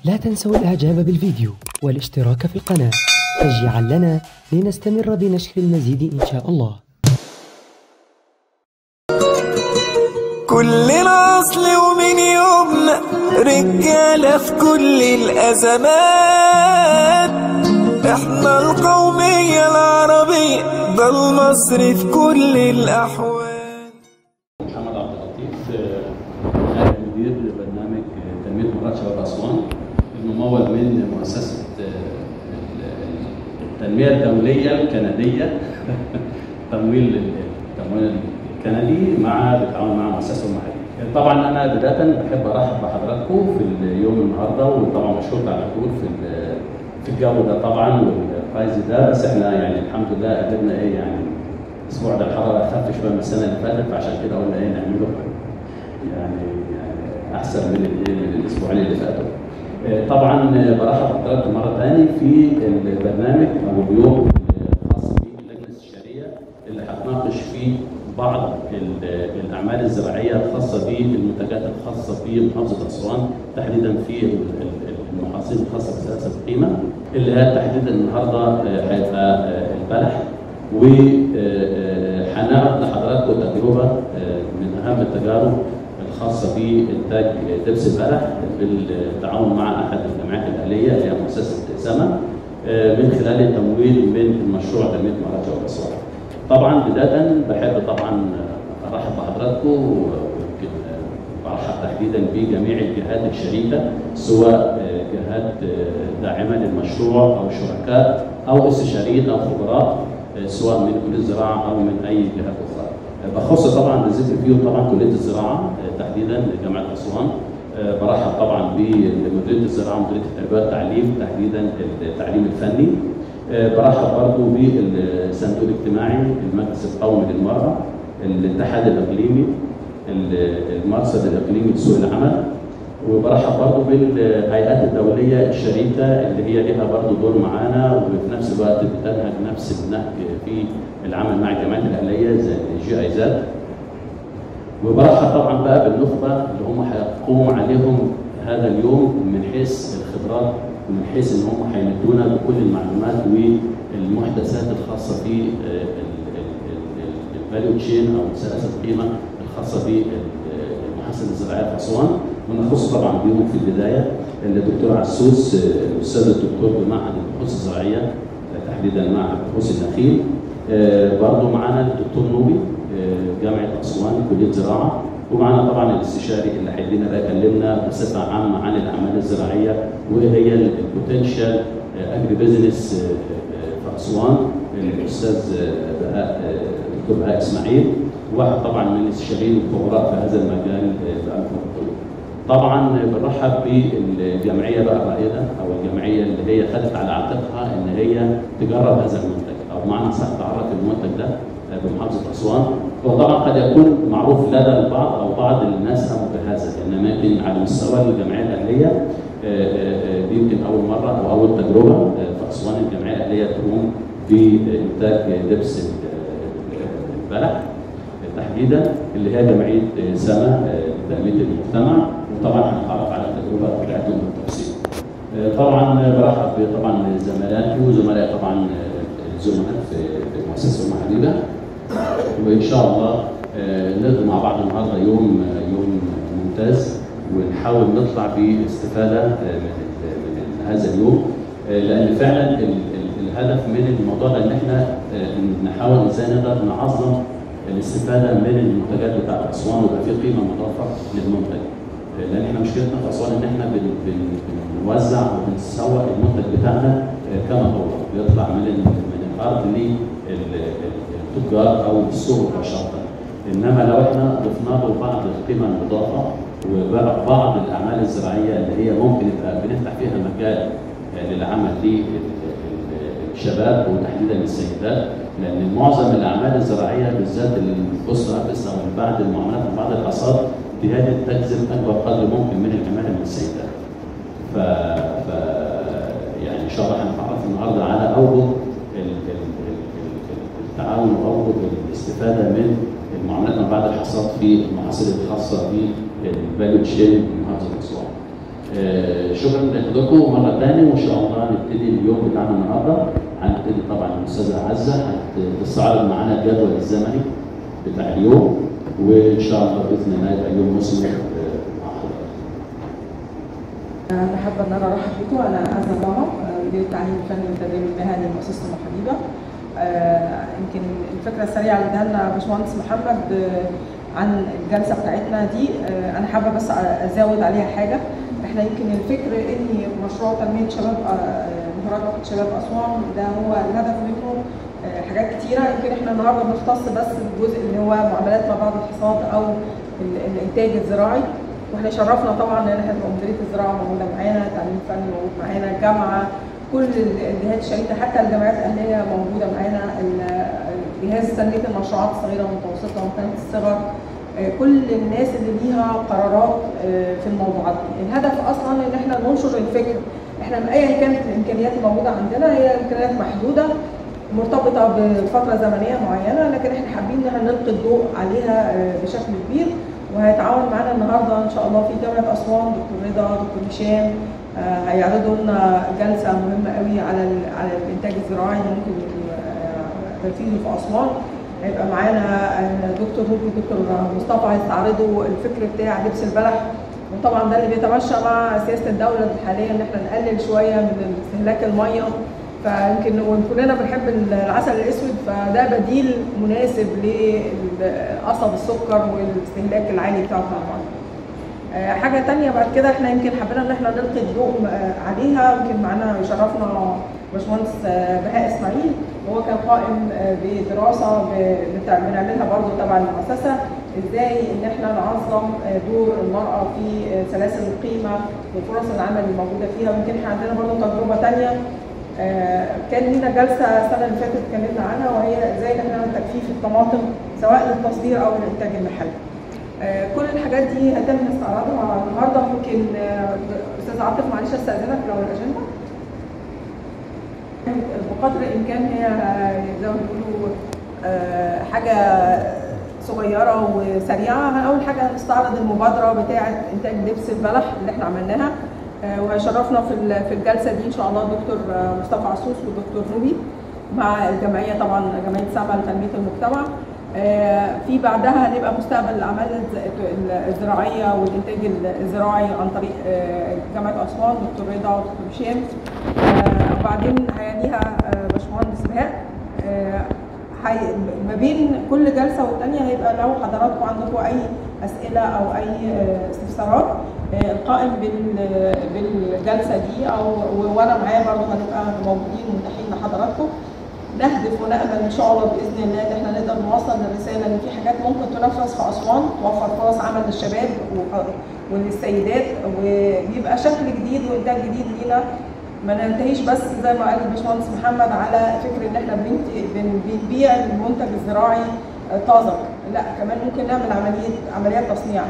لا تنسوا الاعجاب بالفيديو والاشتراك في القناة تشجيعا لنا لنستمر بنشر المزيد ان شاء الله كلنا اصل ومن يومنا رجالة في كل الازمات احنا القومية العربية ده المصري في كل الاحوال محمد عبد اللطيف آه، مدير برنامج تنميه مهارات شباب اسوان الممول من مؤسسه آه، ال- التنميه الدوليه الكنديه تمويل التمويل الكندي مع بالتعاون مع مؤسسه المحليه. طبعا انا بدايه بحب ارحب بحضراتكم في اليوم النهارده وطبعا مشكور على الحضور في ال- في الجو ده طبعا والفايز ده بس احنا يعني الحمد لله قدرنا ايه يعني الاسبوع ده الحراره اخف شويه من السنه اللي فاتت فعشان كده قلنا ايه نعمله يعني يعني احسن من الايه من الاسبوعين اللي فاتوا. آه، طبعا آه، برحب بحضراتكم مره ثاني في البرنامج او اليوم الخاص باللجنه الاستشاريه اللي هتناقش فيه بعض ال- الاعمال الزراعيه الخاصه بالمنتجات الخاصه بمحافظه اسوان تحديدا في ال- ال- المحاصيل الخاصه بسلاسل القيمه اللي هي تحديدا النهارده آه، هيبقى آه، البلح وهنعرض لحضراتكم تجربه آه، من اهم التجارب الخاصه بانتاج دبس البلح بالتعاون مع احد الجامعات الاهليه اللي هي مؤسسه سما آه، من خلال التمويل من المشروع تنميه مهارات شباب اسوان. طبعا بدايه بحب طبعا ارحب بحضراتكم ويمكن برحب تحديدا بجميع الجهات الشريكه سواء آه، جهات آه، داعمه للمشروع او شركاء او استشاريين او خبراء آه، سواء من كليه الزراعه او من اي جهات اخرى. آه، بخص طبعا بالذكر فيهم طبعا كليه الزراعه آه، تحديدا جامعه اسوان آه، برحب طبعا بمديريه الزراعه ومديريه التربيه والتعليم تحديدا التعليم الفني آه، برحب برضه بالصندوق الاجتماعي المجلس القومي للمراه الاتحاد الاقليمي المرصد الاقليمي لسوق العمل وبرحب برضه بالهيئات الدوليه الشريكه اللي هي لها برضه دور معانا وفي نفس الوقت بتنهج نفس النهج في العمل مع الجامعات الاهليه زي جي اي زاد وبرحب طبعا بقى بالنخبه اللي هم هيقوم عليهم هذا اليوم من حيث الخبرات ومن حيث ان هم هيمدونا بكل المعلومات والمحدثات الخاصه في الفاليو تشين او سلاسل القيمه الخاصه بالمحاصيل الزراعيه في اسوان ونخص طبعا بيهم في البدايه الدكتور عسوس آه، الاستاذ الدكتور بمعهد البحوث الزراعيه آه، تحديدا معهد بحوث النخيل آه، برضه معانا الدكتور نوبي آه، جامعه اسوان كليه زراعه ومعانا طبعا الاستشاري اللي هيدينا بقى يكلمنا بصفه عامه عن الاعمال الزراعيه وايه هي البوتنشال اجري بزنس في اسوان الاستاذ آه، بهاء آه، دكتور بهاء اسماعيل واحد طبعا من الاستشاريين الخبراء في هذا المجال آه، بقى طويل. طبعا بنرحب بالجمعيه بقى الرائده او الجمعيه اللي هي خدت على عاتقها ان هي تجرب هذا المنتج او بمعنى صح تعرف المنتج ده بمحافظه اسوان وطبعا قد يكون معروف لدى البعض او بعض الناس هم بهذا لان يمكن على مستوى الجمعيه الاهليه آه، آه، دي يمكن اول مره او اول تجربه آه، في اسوان الجمعيه الاهليه تقوم بانتاج دبس ال- البلح تحديدا اللي هي جمعيه سما آه، لتنميه المجتمع وطبعا هنتعرف على التجربه بتاعتهم بالتفصيل. آه، طبعا برحب طبعا زملائي وزملائي طبعا آه، الزملاء في في المؤسسه المحليه وان شاء الله آه، نقضي مع بعض النهارده يوم آه، يوم ممتاز ونحاول نطلع باستفاده آه، من ال- من هذا اليوم آه، لان فعلا ال- ال- الهدف من الموضوع ده ان احنا آه، نحاول ازاي نقدر نعظم الاستفاده من المنتجات بتاعت اسوان ويبقى في قيمه مضافه للمنتج. آه، لان احنا مشكلتنا في اسوان ان احنا بن بن بنوزع وبنسوق المنتج بتاعنا آه، كما هو بيطلع من ال- من الارض للتجار او السوق مباشره. انما لو احنا ضفنا له بعض القيمه المضافه وبقى بعض الاعمال الزراعيه اللي هي ممكن يبقى بنفتح فيها مجال آه، للعمل للشباب وتحديدا السيدات لان معظم الاعمال الزراعيه بالذات البوست هارفست او من بعد المعاملات من بعد الحصاد دي هي تجذب اكبر قدر ممكن من العماله من السيدات. ف... ف يعني ان شاء الله هنتعرف النهارده على اوجه ال- ال- ال- ال- التعاون واوجه الاستفاده من المعاملات ما بعد الحصاد في المحاصيل الخاصه بالفاليو تشين محافظه اسوان. آه، شكرا لحضوركم مره ثانيه وان شاء الله نبتدي اليوم بتاعنا النهارده هنبتدي طبعا الاستاذه عزه هتستعرض معانا الجدول الزمني بتاع اليوم وان شاء الله باذن الله يبقى يوم مثمر آه، مع حضرتك. أنا حابة إن أنا أرحب بكم أنا عزة بابا مدير التعليم الفني والتدريب المهني لمؤسسة أم حبيبة آه، يمكن الفكرة السريعة اللي اداها لنا باشمهندس محمد آه، عن الجلسة بتاعتنا دي آه، أنا حابة بس أزود عليها حاجة إحنا يمكن الفكر إن مشروع تنمية شباب آه، مهارات وقت شباب أسوان ده هو الهدف منه آه، حاجات كتيرة يمكن إحنا النهاردة بنختص بس بالجزء اللي هو معاملات ما بعد الحصاد أو ال- الإنتاج الزراعي واحنا شرفنا طبعا ان احنا تبقى مديريه الزراعه موجوده معانا، التعليم الفني موجود معانا، الجامعه كل الجهات الشريكه حتى الجامعات الاهليه موجوده معانا، ال- جهاز تنميه المشروعات الصغيره والمتوسطه ومكانه الصغر آه، كل الناس اللي ليها قرارات آه، في الموضوعات دي، الهدف اصلا ان احنا ننشر الفكر احنا ايا كانت الامكانيات الموجوده عندنا هي امكانيات محدوده مرتبطه بفتره زمنيه معينه لكن احنا حابين ان احنا نلقي الضوء عليها آه، بشكل كبير وهيتعاون معانا النهارده ان شاء الله في جامعه اسوان دكتور رضا دكتور هشام آه، هيعرضوا لنا جلسه مهمه قوي على ال- على الانتاج الزراعي اللي ممكن آه، نفيذه في اسوان هيبقى معانا آه، دكتور روبي ودكتور مصطفى هيستعرضوا الفكر بتاع لبس البلح وطبعا ده اللي بيتمشى مع سياسه الدوله الحاليه ان احنا نقلل شويه من استهلاك الميه فيمكن وكلنا بنحب العسل الاسود فده بديل مناسب لقصب السكر والاستهلاك العالي بتاعه في الميه. آه، حاجه تانية بعد كده احنا يمكن حبينا ان احنا نلقي الضوء آه، عليها يمكن معانا يشرفنا باشمهندس آه، بهاء اسماعيل وهو كان قائم آه، بدراسه ب- بتاع- بنعملها برضه تبع المؤسسه ازاي ان احنا نعظم آه، دور المراه في آه، سلاسل القيمه وفرص العمل الموجوده فيها ويمكن احنا عندنا برضه تجربه تانية آه، كان لينا جلسه السنه اللي فاتت اتكلمنا عنها وهي ازاي ان احنا نعمل تجفيف الطماطم سواء للتصدير او للانتاج المحلي. آه، كل الحاجات دي هيتم استعراضها النهارده ممكن آه، استاذ عاطف معلش استاذنك لو الاجنده بقدر الامكان هي آه، زي ما بيقولوا آه، حاجه صغيره وسريعه اول حاجه هنستعرض المبادره بتاعه انتاج لبس البلح اللي احنا عملناها آه، وهيشرفنا في ال- في الجلسه دي ان شاء الله الدكتور آه، مصطفى عسوس والدكتور نوبي مع الجمعيه طبعا جمعيه سما لتنميه المجتمع آه، في بعدها هنبقى مستقبل الاعمال الز- الزراعيه والانتاج الزراعي عن طريق آه، جامعه اسوان دكتور رضا ودكتور هشام آه، وبعدين هيليها آه، باشمهندس بهاء آه، هي- ما بين كل جلسه والتانيه هيبقى لو حضراتكم عندكم اي اسئله او اي آه، استفسارات آه، القائم بال- بالجلسه دي او و- وانا معايا برضه هنبقى موجودين ومتاحين لحضراتكم نهدف ونامل ان شاء الله باذن الله ان احنا نقدر نوصل الرساله ان في حاجات ممكن تنفذ في اسوان توفر فرص عمل للشباب و- وللسيدات وبيبقى شكل جديد وانتاج جديد لينا ما ننتهيش بس زي ما قال الباشمهندس محمد على فكره ان احنا بننت- بن- بنبيع المنتج الزراعي آه، طازج لا كمان ممكن نعمل عمليه عمليات تصنيع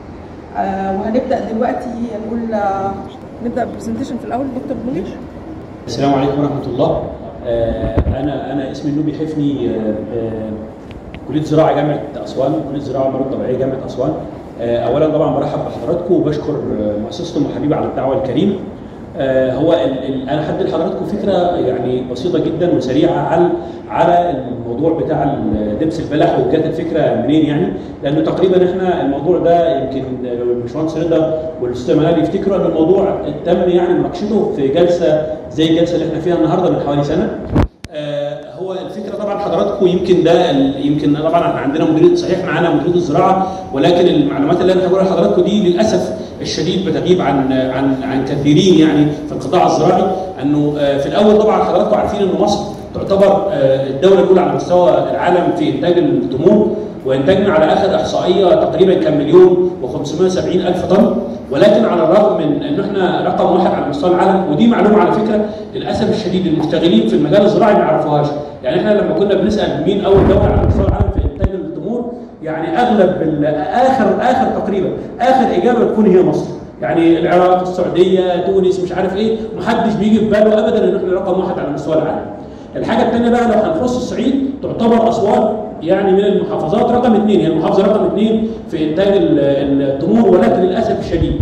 آه، وهنبدا دلوقتي نقول آه، نبدا برزنتيشن في الاول دكتور منير السلام عليكم ورحمة الله. آه، أنا أنا اسمي النوبي حفني آه، آه، كلية زراعة جامعة أسوان، كلية زراعة والموارد الطبيعية جامعة أسوان. آه، أولا طبعا برحب بحضراتكم وبشكر آه، مؤسسة أم حبيبة على الدعوة الكريمة. آه، هو ال- ال- انا هدي لحضراتكم فكره يعني بسيطه جدا وسريعه على على الموضوع بتاع ال- لبس البلح وجات الفكره منين يعني لانه تقريبا احنا الموضوع ده يمكن لو الباشمهندس رضا والاستاذ منال يفتكروا ان الموضوع تم يعني مناقشته في جلسه زي الجلسه اللي احنا فيها النهارده من حوالي سنه آه، هو الفكره طبعا حضراتكم يمكن ده ال- يمكن طبعا احنا عندنا مدير صحيح معانا مديريه الزراعه ولكن المعلومات اللي انا هقولها لحضراتكم دي للاسف الشديد بتغيب عن عن عن كثيرين يعني في القطاع الزراعي انه آه، في الاول طبعا حضراتكم عارفين ان مصر تعتبر آه، الدوله الاولى على مستوى العالم في انتاج التمور وانتاجنا على اخر احصائيه تقريبا كان مليون و570 الف طن ولكن على الرغم من ان احنا رقم واحد على مستوى العالم ودي معلومه على فكره للاسف الشديد المشتغلين في المجال الزراعي ما يعرفوهاش يعني احنا لما كنا بنسال مين اول دوله على مستوى العالم في انتاج التمور يعني اغلب ال- اخر اخر تقريبا اخر اجابه تكون هي مصر يعني العراق السعوديه تونس مش عارف ايه محدش بيجي في باله ابدا ان احنا رقم واحد على مستوى العالم الحاجه الثانيه بقى لو هنخص الصعيد تعتبر اسوان يعني من المحافظات رقم اثنين هي المحافظه رقم اثنين في انتاج ال- التمور ولكن للاسف الشديد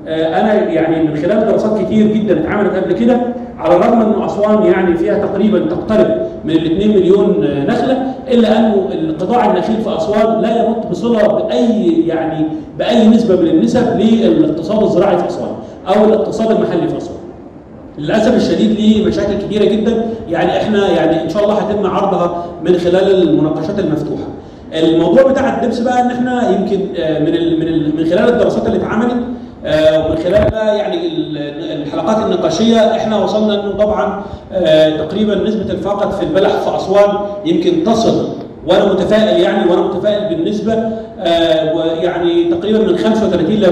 آه، انا يعني من خلال دراسات كتير جدا اتعملت قبل كده على الرغم ان اسوان يعني فيها تقريبا تقترب من ال 2 مليون آه، نخله الا انه القطاع النخيل في اسوان لا يمت بصله باي يعني باي نسبه من النسب للاقتصاد الزراعي في اسوان او الاقتصاد المحلي في اسوان. للاسف الشديد ليه مشاكل كبيره جدا يعني احنا يعني ان شاء الله هيتم عرضها من خلال المناقشات المفتوحه. الموضوع بتاع الدبس بقى ان احنا يمكن آه، من ال من ال من خلال الدراسات اللي اتعملت آه، ومن خلال بقى يعني ال- الحلقات النقاشيه احنا وصلنا انه طبعا آه، تقريبا نسبه الفاقد في البلح في اسوان يمكن تصل وانا متفائل يعني وانا متفائل بالنسبه آه، ويعني تقريبا من 35 ل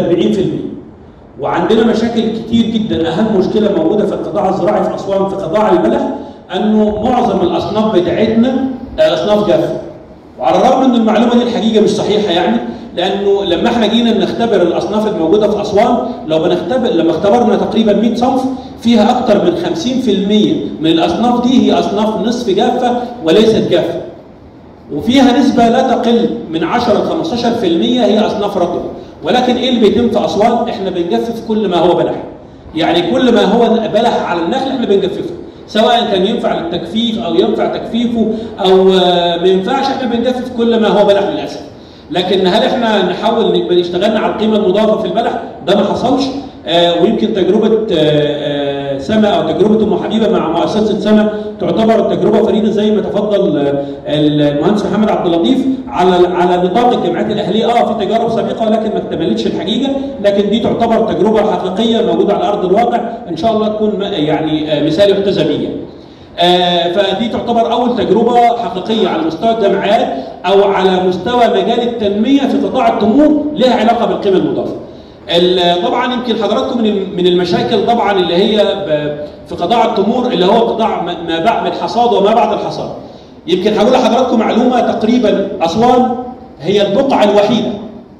40% وعندنا مشاكل كتير جدا اهم مشكله موجوده في القطاع الزراعي في اسوان في قطاع البلح انه معظم الاصناف بتاعتنا آه، اصناف جافه وعلى الرغم ان المعلومه دي الحقيقه مش صحيحه يعني لانه لما احنا جينا نختبر الاصناف الموجوده في اسوان لو بنختبر لما اختبرنا تقريبا 100 صنف فيها اكثر من 50% من الاصناف دي هي اصناف نصف جافه وليست جافه وفيها نسبة لا تقل من 10 ل 15% هي أصناف رطبة ولكن إيه اللي بيتم في أسوان؟ إحنا بنجفف كل ما هو بلح يعني كل ما هو بلح على النخل إحنا بنجففه سواء كان ينفع للتجفيف أو ينفع تجفيفه أو آه، ما ينفعش إحنا بنجفف كل ما هو بلح للأسف لكن هل احنا نحاول نبقى اشتغلنا على القيمه المضافه في البلح؟ ده ما حصلش آه ويمكن تجربه آه آه سما او تجربه ام حبيبه مع مؤسسه سما تعتبر تجربه فريده زي ما تفضل آه المهندس محمد عبد اللطيف على على نطاق الجامعات الاهليه اه في تجارب سابقه ولكن ما اكتملتش الحقيقه لكن دي تعتبر تجربه حقيقيه موجوده على ارض الواقع ان شاء الله تكون م- يعني آه مثال يحتذى به يعني. آه، فدي تعتبر اول تجربه حقيقيه على مستوى الجامعات او على مستوى مجال التنميه في قطاع التمور لها علاقه بالقيمه المضافه. ال- طبعا يمكن حضراتكم من ال- من المشاكل طبعا اللي هي ب- في قطاع التمور اللي هو قطاع ما ما بعد الحصاد وما بعد الحصاد. يمكن هقول لحضراتكم معلومه تقريبا اسوان هي البقعه الوحيده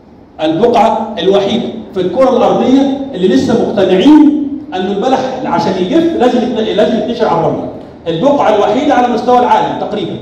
البقعه الوحيده في الكره الارضيه اللي لسه مقتنعين ان البلح عشان يجف لازم يتن- لازم يتنشر على الرمله. البقعه الوحيده على مستوى العالم تقريبا.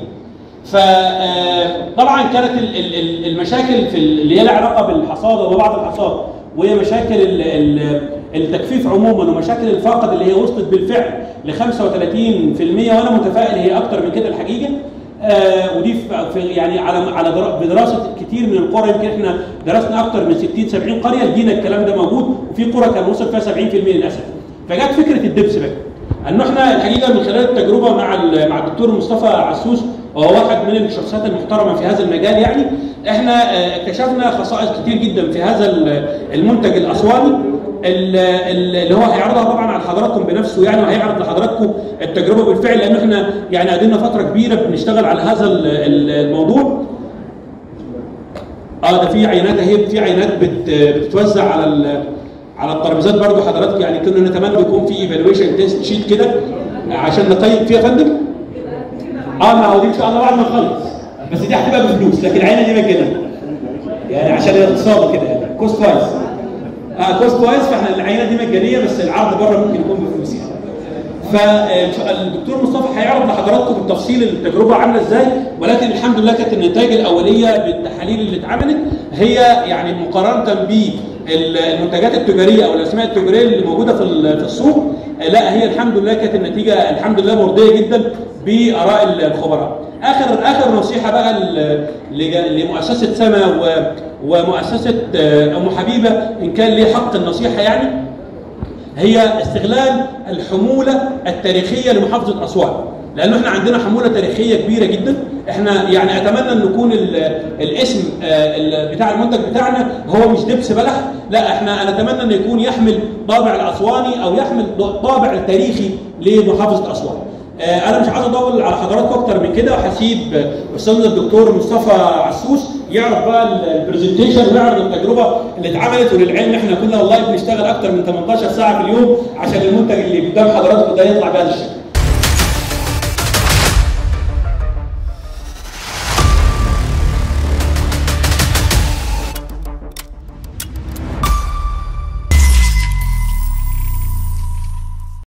فطبعا كانت ال- ال- ال- المشاكل في ال- اللي هي لها علاقه بالحصاد وما بعد الحصاد وهي مشاكل ال- ال- التجفيف عموما ومشاكل الفاقد اللي هي وصلت بالفعل ل 35% وانا متفائل هي اكتر من كده الحقيقه آه ودي في في- يعني على على در- بدراسه كتير من القرى يمكن احنا درسنا اكتر من 60 70 قريه لقينا الكلام ده موجود وفي قرى كان وصل فيها 70% للاسف فجت فكره الدبس بقى انه احنا الحقيقه من خلال التجربه مع ال- مع الدكتور مصطفى عسوس وهو واحد من الشخصيات المحترمه في هذا المجال يعني احنا آه، اكتشفنا خصائص كتير جدا في هذا ال- المنتج الاسواني ال- ال- اللي هو هيعرضها طبعا على حضراتكم بنفسه يعني وهيعرض لحضراتكم التجربه بالفعل لان احنا يعني قعدنا فتره كبيره بنشتغل على هذا ال- ال- الموضوع اه ده في عينات اهي في عينات بت بتتوزع على ال- على الترابيزات برضو حضرتك يعني كنا نتمنى يكون في ايفالويشن تيست شيت كده عشان نقيم فيها يا فندم اه ما هو دي ان شاء الله بعد ما نخلص بس دي هتبقى بفلوس لكن العينه دي مجانيه يعني عشان الاقتصاد كده يعني كوست وايز اه كوست وايز فاحنا العينه دي مجانيه بس العرض بره ممكن يكون بفلوس يعني فالدكتور مصطفى هيعرض لحضراتكم بالتفصيل التجربه عامله ازاي ولكن الحمد لله كانت النتائج الاوليه بالتحاليل اللي اتعملت هي يعني مقارنه بالمنتجات التجاريه او الاسماء التجاريه اللي موجوده في ال- في السوق لا هي الحمد لله كانت النتيجه الحمد لله مرضيه جدا باراء الخبراء. اخر اخر نصيحه بقى ل- لج- لمؤسسه سما و- ومؤسسه آه، ام حبيبه ان كان ليه حق النصيحه يعني هي استغلال الحموله التاريخيه لمحافظه اسوان لانه احنا عندنا حموله تاريخيه كبيره جدا احنا يعني اتمنى ان يكون ال- الاسم آه، ال- بتاع المنتج بتاعنا هو مش دبس بلح لا احنا انا اتمنى ان يكون يحمل طابع الاسواني او يحمل طابع التاريخي لمحافظه اسوان آه، انا مش عايز اطول على حضراتكم اكتر من كده وهسيب آه، استاذنا الدكتور مصطفى عسوس يعرض بقى ال- البرزنتيشن ويعرض التجربه اللي اتعملت وللعلم احنا كنا والله بنشتغل اكتر من 18 ساعه في اليوم عشان المنتج اللي قدام حضراتكم ده يطلع بهذا الشكل